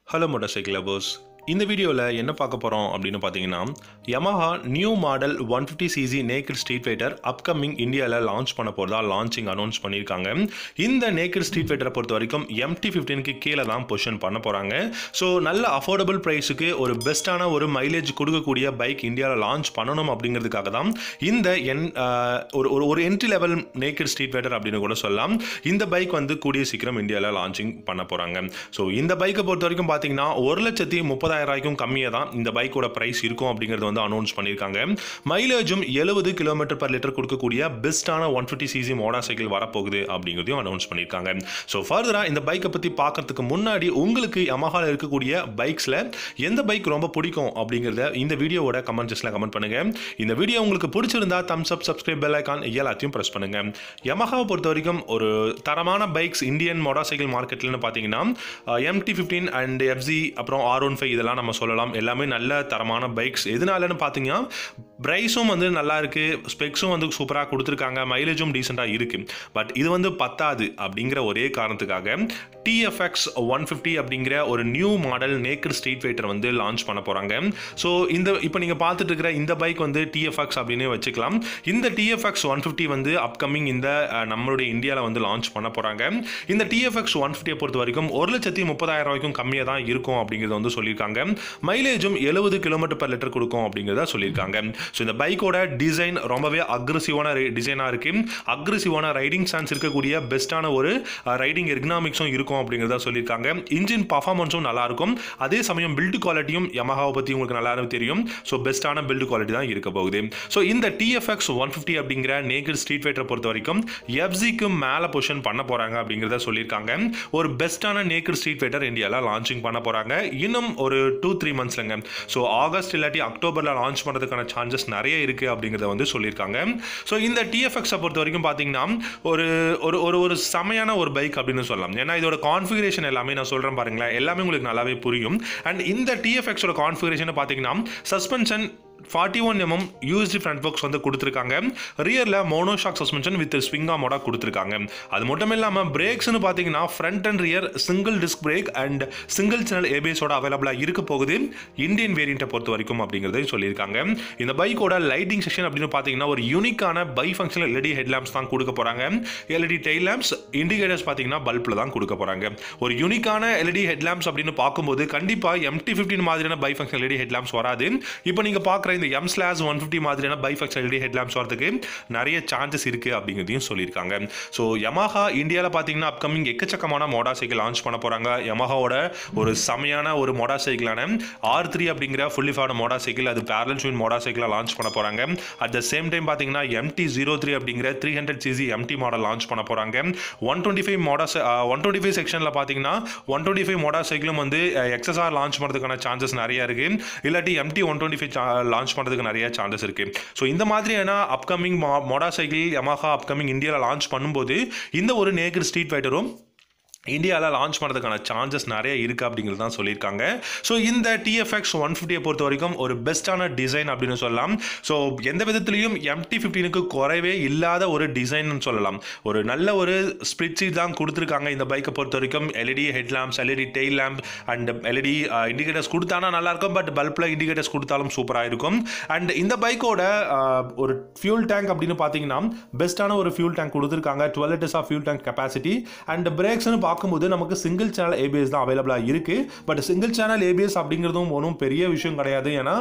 hello motor cycle lovers இந்த வீடியோவில் என்ன பார்க்க போகிறோம் அப்படின்னு பார்த்தீங்கன்னா Yamaha new model one fifty CC naked street fighter upcoming இந்தியாவில் லான்ச் பண்ண போகிறதா லான்ச்சிங் அனௌன்ஸ் பண்ணியிருக்காங்க இந்த நேக்கட் ஸ்ட்ரீட் ஃபைட்டரை பொறுத்த வரைக்கும் எம்டி ஃபிஃப்டீனுக்கு கீழே தான் பொசிஷன் பண்ண போகிறாங்க ஸோ நல்ல அஃபோர்டபுள் ப்ரைஸுக்கு ஒரு பெஸ்ட்டான ஒரு மைலேஜ் கொடுக்கக்கூடிய பைக் இந்தியாவில் லான்ச் பண்ணணும் அப்படிங்கிறதுக்காக தான் இந்த என் ஆஹ், ஒரு ஒரு ஒரு entry level naked street fighter அப்படின்னு கூட சொல்லலாம் இந்த பைக் வந்து கூடிய சீக்கிரம் இந்தியாவில் லான்ச்சிங் பண்ண போகிறாங்க ஸோ இந்த பைக்கை பொறுத்த வரைக்கும் பார்த்தீங்கன்னா ஒரு லட்சத்தி முப்பதாயிரம் ரூபாய்க்கும் கம்மியாக தான் இந்த பைக்கோட ப்ரைஸ் இருக்கும் அப்படிங்கிறது வந்து அனௌன்ஸ் பண்ணியிருக்காங்க மைலேஜும் எழுபது கிலோமீட்டர் பர் லிட்டர் கொடுக்கக்கூடிய பெஸ்ட்டான one fifty CC motor cycle வரப்போகுது அப்படிங்கிறதையும் அனௌன்ஸ் பண்ணியிருக்காங்க ஸோ ஃபர்தராக இந்த பைக்கை பற்றி பார்க்கறதுக்கு முன்னாடி உங்களுக்கு Yamaha ல இருக்கக்கூடிய பைக்ஸில் எந்த பைக் ரொம்ப பிடிக்கும் அப்படிங்கிறத இந்த வீடியோவோட கமெண்ட் செக்ஷனில் கமெண்ட் பண்ணுங்க இந்த வீடியோ உங்களுக்கு பிடிச்சிருந்தா thumbs up subscribe bell icon எல்லாத்தையும் ப்ரெஸ் பண்ணுங்க Yamaha பொறுத்த வரைக்கும் ஒரு தரமான பைக்ஸ் இந்தியன் மோட்டார் சைக்கிள் மார்க்கெட்லன்னு பார்த்தீங்கன்னா எம்டி ஃபிஃப்டீன் அண்ட் எஃப்சி அப்புறம் ஆர் ஒன் ஃபைவ் இதெல்லாம் நம்ம சொல்லலாம் எல்லாமே நல்ல தரமான பைக்ஸ் எதனாலன்னு பார்த்தீங்கன்னா ப்ரைஸும் வந்து நல்லா இருக்கு ஸ்பெக்ஸும் வந்து சூப்பராக கொடுத்துருக்காங்க மைலேஜும் டீசெண்டாக இருக்கு பட் இது வந்து பத்தாது அப்படிங்கிற ஒரே காரணத்துக்காக டிஎஃப்எக்ஸ் ஒன் ஃபிஃப்டி அப்படிங்கிற ஒரு new model naked street fighter வந்து லான்ச் பண்ண போகிறாங்க ஸோ இந்த இப்போ நீங்கள் பார்த்துட்டு இருக்கிற இந்த பைக் வந்து டிஎஃப்எக்ஸ் அப்படின்னே வச்சுக்கலாம் இந்த டிஎஃப்எக்ஸ் ஒன் ஃபிஃப்டி வந்து அப்கமிங் இந்த அஹ், நம்மளுடைய இந்தியாவில் வந்து லான்ச் பண்ண போகிறாங்க இந்த டிஎஃப்எக்ஸ் ஒன் ஃபிஃப்டியை பொறுத்த வரைக்கும் ஒரு லட்சத்தி முப்பதாயிரம் ரூபாய்க்கும் கம்மியாக தான் இருக்கும் அப்படிங்கிறத வந்து சொல்லியிருக்காங்க மைலேஜும் எழுபது கிலோமீட்டர் பர் லிட்டர் கொடுக்கும் அப்படிங்கிறத சொல்லியிருக்காங்க ஸோ இந்த பைக்கோட டிசைன் ரொம்பவே அக்ரெசிவான டிசைனாக இருக்கு அக்ரெசிவான ரைடிங் சான்ஸ் இருக்கக்கூடிய பெஸ்ட்டான ஒரு ரைடிங் எர்கனாமிக்ஸும் இருக்கும் அப்படிங்கிறத சொல்லியிருக்காங்க இன்ஜின் பர்ஃபார்மன்ஸும் நல்லா இருக்கும் அதே சமயம் பில்டு குவாலிட்டியும் Yamaha-வை பற்றி உங்களுக்கு நல்லாவே தெரியும் ஸோ பெஸ்ட்டான பில்டு குவாலிட்டி தான் இருக்க போகுது ஸோ இந்த டிஎஃப்எக்ஸ் ஒன் ஃபிஃப்டி அப்படிங்கிற நேக்கட் ஸ்ட்ரீட் ஃபைட்டரை பொறுத்த வரைக்கும் எஃப்சிக்கு மேலே பொசிஷன் பண்ண போகிறாங்க அப்படிங்கிறத சொல்லியிருக்காங்க ஒரு பெஸ்ட்டான நேக்கட் ஸ்ட்ரீட் ஃபைட்டர் இந்தியாவில் லான்ச்சிங் பண்ண போகிறாங்க இன்னும் ஒரு டூ த்ரீ மந்த்ஸ்லங்க ஸோ ஆகஸ்ட் இல்லாட்டி அக்டோபரில் லான்ச் பண்ணுறதுக்கான சான்சஸ் நிறைய இருக்குது அப்படிங்கிறத வந்து சொல்லியிருக்காங்க ஸோ இந்த டிஎஃப்எக்ஸை பொறுத்த வரைக்கும் பார்த்தீங்கன்னா ஒரு ஒரு ஒரு ஒரு செமையான ஒரு பைக் அப்படின்னு சொல்லலாம் ஏன்னா இதோட கான்ஃபிகரேஷன் எல்லாமே நான் சொல்கிறேன் பாருங்களேன் எல்லாமே உங்களுக்கு நல்லாவே புரியும் அண்ட் இந்த டிஎஃப்எக்ஸோட கான்ஃபிகரேஷன் பார்த்தீங்கன்னா suspension forty one MM USD front பாக்ஸ் வந்து கொடுத்துருக்காங்க ரியரில் மோனோஷாக் சஸ்பென்ஷன் வித் ஸ்விங் ஆமோட கொடுத்துருக்காங்க அது மட்டும் இல்லாமல் பிரேக்ஸ்னு பார்த்தீங்கன்னா front and rear single disc brake and single channel ஏபிஎஸோட அவைலபிளாக இருக்க போகுது இந்தியன் வேரியண்ட்டை பொறுத்த வரைக்கும் அப்படிங்கிறதையும் சொல்லியிருக்காங்க இந்த பைக்கோட லைட்டிங் செக்ஷன் அப்படின்னு பார்த்தீங்கன்னா ஒரு யூனிக்கான பை ஃபங்க்ஷனல் எல்இடி ஹெட்லாம்ப்ஸ் தான் கொடுக்க போகிறாங்க எல்இடி டெய்ல் லேம்ப்ஸ் இண்டிகேட்டர்ஸ் பார்த்தீங்கன்னா பல்பில் தான் கொடுக்க போகிறாங்க ஒரு யூனிக்கான எல்இடி ஹெட்லாம்ப்ஸ் அப்படின்னு பார்க்கும்போது கண்டிப்பாக எம்டி ஃபிஃப்டின் மாதிரியான பை ஃபங்க்ஷனல் எல்இடி ஹெட்லாம்ப்ஸ் வராது இப்போ நீங்கள் பார்க்குற இந்த எம் ஸ்லாஸ் ஒன் ஃபிஃப்டி மாதிரியான பை ஃபங்க்ஷனல் எல்இடி ஹெட்லாம்ப்ஸ் வரதுக்கு நிறைய சான்சஸ் இருக்குது அப்படிங்கிறதையும் சொல்லியிருக்காங்க ஸோ Yamaha இந்தியாவில் பார்த்தீங்கன்னா அப்கமிங் எக்கச்சக்கமான மோட்டார் சைக்கிள் லான்ச் பண்ண போகிறாங்க Yamahaவோட ஒரு செமையான ஒரு மோட்டார் சைக்கிளான ஆர் த்ரீ அப்படிங்கிற ஃபுல்லி ஃபார்ட் மோட்டார் சைக்கிள் அது பேரல் ஸ்வின் மோட்டார் சைக்கிளாக லான்ச் பண்ண போகிறாங்க அட் த சேம் டைம் பார்த்தீங்கன்னா எம்டி ஜீரோ த்ரீ அப்படிங்கிற three hundred CC MT model launch பண்ண போகிறாங்க one twenty five motor one twenty five செக்ஷனில் பார்த்தீங்கன்னா ஒன் டுவெண்ட்டி ஃபைவ் மோட்டார் சைக்கிளும் வந்து எக்ஸஸ்ஆர் லான்ச் பண்ணுறதுக்கான சான்சஸ் நிறைய இருக்குது இல்லாட்டி MT one twenty five launch பண்ணுறதுக்கு நிறைய சான்சஸ் இருக்குது ஸோ இந்த மாதிரியான upcoming motor cycle Yamaha upcoming இந்தியாவில் லான்ச் பண்ணும்போது இந்த ஒரு நேக்கட் ஸ்ட்ரீட் ஃபைட்டரும் இந்தியாவில் லான்ச் பண்ணுறதுக்கான சான்சஸ் நிறைய இருக்குது அப்படிங்கிறது தான் சொல்லியிருக்காங்க ஸோ இந்த டிஎஃப்எக்ஸ் ஒன் ஃபிஃப்டியை பொறுத்த வரைக்கும் ஒரு பெஸ்ட்டான டிசைன் அப்படின்னு சொல்லலாம் ஸோ எந்த விதத்துலையும் எம்டி ஃபிஃப்டீனுக்கு குறைவே இல்லாத ஒரு டிசைன் சொல்லலாம் ஒரு நல்ல ஒரு ஸ்பிரிட் சீட் தான் கொடுத்துருக்காங்க இந்த பைக்கை பொறுத்த வரைக்கும் LED head lamps LED tail lamp and LED indicators கொடுத்தானா நல்லாயிருக்கும் பட் பல்பில் இண்டிகேட்டர்ஸ் கொடுத்தாலும் சூப்பராக இருக்கும் அண்ட் இந்த பைக்கோட ஒரு ஃபியூல் டேங்க் அப்படின்னு பார்த்தீங்கன்னா பெஸ்ட்டான ஒரு ஃபியூல் டேங்க் கொடுத்துருக்காங்க twelve litres of fuel tank capacity and பிரேக்ஸ்னு பார்க்கும்போது நமக்கு சிங்கிள் சேனல் ஏபிஎஸ் தான் அவைலபிளாக இருக்குது பட் சிங்கிள் சேனல் ஏபிஎஸ் அப்படிங்கிறதும் ஒன்றும் பெரிய விஷயம் கிடையாது ஏன்னா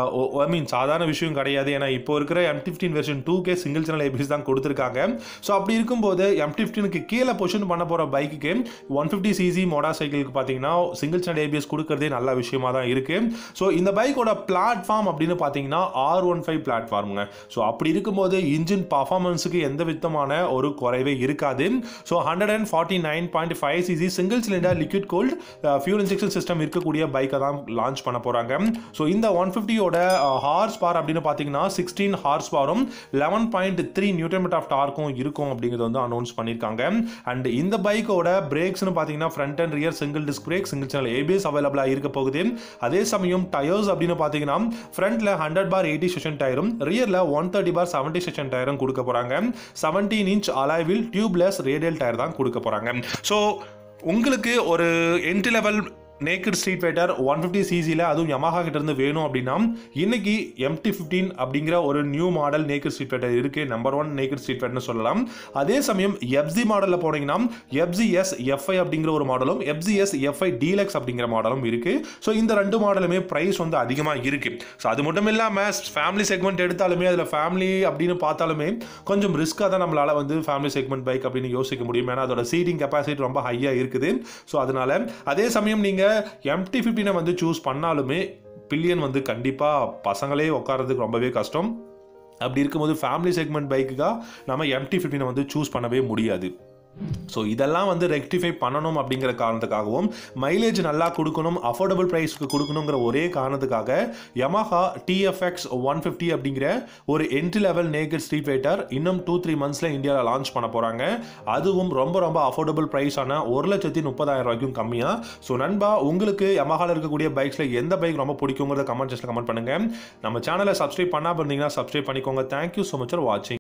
ஐ மீன் சாதாரண விஷயம் கிடையாது ஏன்னா இப்போ இருக்கிற M fifteen version two K single channel ABS தான் கொடுத்துருக்காங்க ஸோ அப்படி இருக்கும்போது எம் ஃபிஃப்டினுக்கு கீழே பொசிஷன் பண்ண போகிற பைக்குக்கு ஒன் ஃபிஃப்டி சிசி மோட்டார் சைக்கிளுக்கு பார்த்தீங்கன்னா சிங்கிள் சேனல் ஏபிஎஸ் கொடுக்கறதே நல்ல விஷயமா தான் இருக்குது ஸோ இந்த பைக்கோட பிளாட்ஃபார்ம் அப்படின்னு பார்த்தீங்கன்னா ஆர் ஒன் ஃபைவ் பிளாட்ஃபார்முங்க ஸோ அப்படி இருக்கும்போது இன்ஜின் பர்ஃபார்மன்ஸுக்கு எந்த விதமான ஒரு குறைவே இருக்காது so hundred and forty nine point five CC single cylinder liquid cooled fuel injection system இருக்கக்கூடிய பைக்கை தான் லான்ச் பண்ண போகிறாங்க ஸோ இந்த ஒன் ஃபிஃப்டியோட ஹார்ஸ் பார் அப்படின்னு பார்த்தீங்கன்னா சிக்ஸ்டீன் ஹார்ஸ் பாரும் eleven point three newton meter of டார்க்கும் இருக்கும் அப்படிங்கிறது வந்து அனௌன்ஸ் பண்ணியிருக்காங்க அண்ட் இந்த பைக்கோட பிரேக்ஸ்னு பார்த்தீங்கன்னா front and rear single disc brake single channel ABS அவைலபிளாக இருக்க போகுது அதே சமயம் டயர்ஸ் அப்படின்னு பார்த்தீங்கன்னா ஃப்ரண்ட்ல ஹண்ட்ரட் பார் எயிட்டி செஷன் டயரும் ரியரில் one thirty by seventy section டயரும் கொடுக்க போகிறாங்க செவன்டீன் இன்ச் அலாய்வில் டியூப்லெஸ் ரேடியல் டயர் தான் கொடுக்க போகிறாங்க ஸோ உங்களுக்கு ஒரு entry level naked street fighter one fifty சிசியில் அதுவும் யமாஹா கிட்ட இருந்து வேணும் அப்படின்னா இன்னைக்கு எம்டி ஃபிஃப்டீன் அப்படிங்கிற ஒரு new model naked street fighter இருக்கு நம்பர் ஒன் நேக்கட் ஸ்ட்ரீட் ஃபைட்டர்னு சொல்லலாம் அதே சமயம் எஃப்ஜி மாடலில் போனீங்கன்னா எஃப்ஜிஎஸ் எஃப்ஐ அப்படிங்கிற ஒரு மாடலும் எஃப்ஜிஎஸ் எஃப்ஐ டீலக்ஸ் அப்படிங்கிற மாடலும் இருக்கு ஸோ இந்த ரெண்டு மாடலுமே ப்ரைஸ் வந்து அதிகமாக இருக்கு ஸோ அது மட்டும் இல்லாமல் ஃபேமிலி செக்மெண்ட் எடுத்தாலுமே அதில் ஃபேமிலி அப்படின்னு பார்த்தாலுமே கொஞ்சம் ரிஸ்க்காக தான் நம்மளால வந்து ஃபேமிலி செக்மெண்ட் பைக் அப்படின்னு யோசிக்க முடியும் ஏன்னா அதோட சீட்டிங் கெப்பாசிட்டி ரொம்ப ஹையாக இருக்குது ஸோ அதனால அதே சமயம் நீங்கள் எம்டி ஃபிஃப்டினை வந்து சூஸ் பண்ணாலுமே பில்லியன் வந்து கண்டிப்பாக பசங்களே உட்காரதுக்கு ரொம்பவே கஷ்டம் அப்படி இருக்கும்போது ஃபேமிலி செக்மெண்ட் பைக்குக்காக நம்ம எம்டி ஃபிஃப்டினை வந்து சூஸ் பண்ணவே முடியாது ஸோ இதெல்லாம் வந்து ரெக்டிஃபை பண்ணணும் அப்படிங்கிற காரணத்துக்காகவும் மைலேஜ் நல்லா கொடுக்கணும் அஃபோர்டபுள் ப்ரைஸ்க்கு கொடுக்கணுங்கிற ஒரே காரணத்துக்காக யமஹா டிஎஃப்எக்ஸ் ஒன் ஃபிஃப்டி அப்படிங்கிற ஒரு entry level naked street fighter இன்னும் டூ த்ரீ மந்த்ஸில் இந்தியாவில் லான்ச் பண்ண போகிறாங்க அதுவும் ரொம்ப ரொம்ப அஃபோர்டபுள் ப்ரைஸான ஒரு லட்சத்தி முப்பதாயிரம் ரூபாய்க்கும் கம்மியாக ஸோ நண்பா உங்களுக்கு யமஹாவில் இருக்கக்கூடிய பைக்ஸில் எந்த பைக் ரொம்ப பிடிக்குங்கிறத கமெண்ட் செக்ஷனில் கமெண்ட் பண்ணுங்கள் நம்ம சேனலை சப்ஸ்கிரைப் பண்ணாமல் இருந்தீங்கன்னா சப்ஸ்கிரைப் பண்ணிக்கோங்க தேங்க்யூ ஸோ மச் ஃபார் வாட்சிங்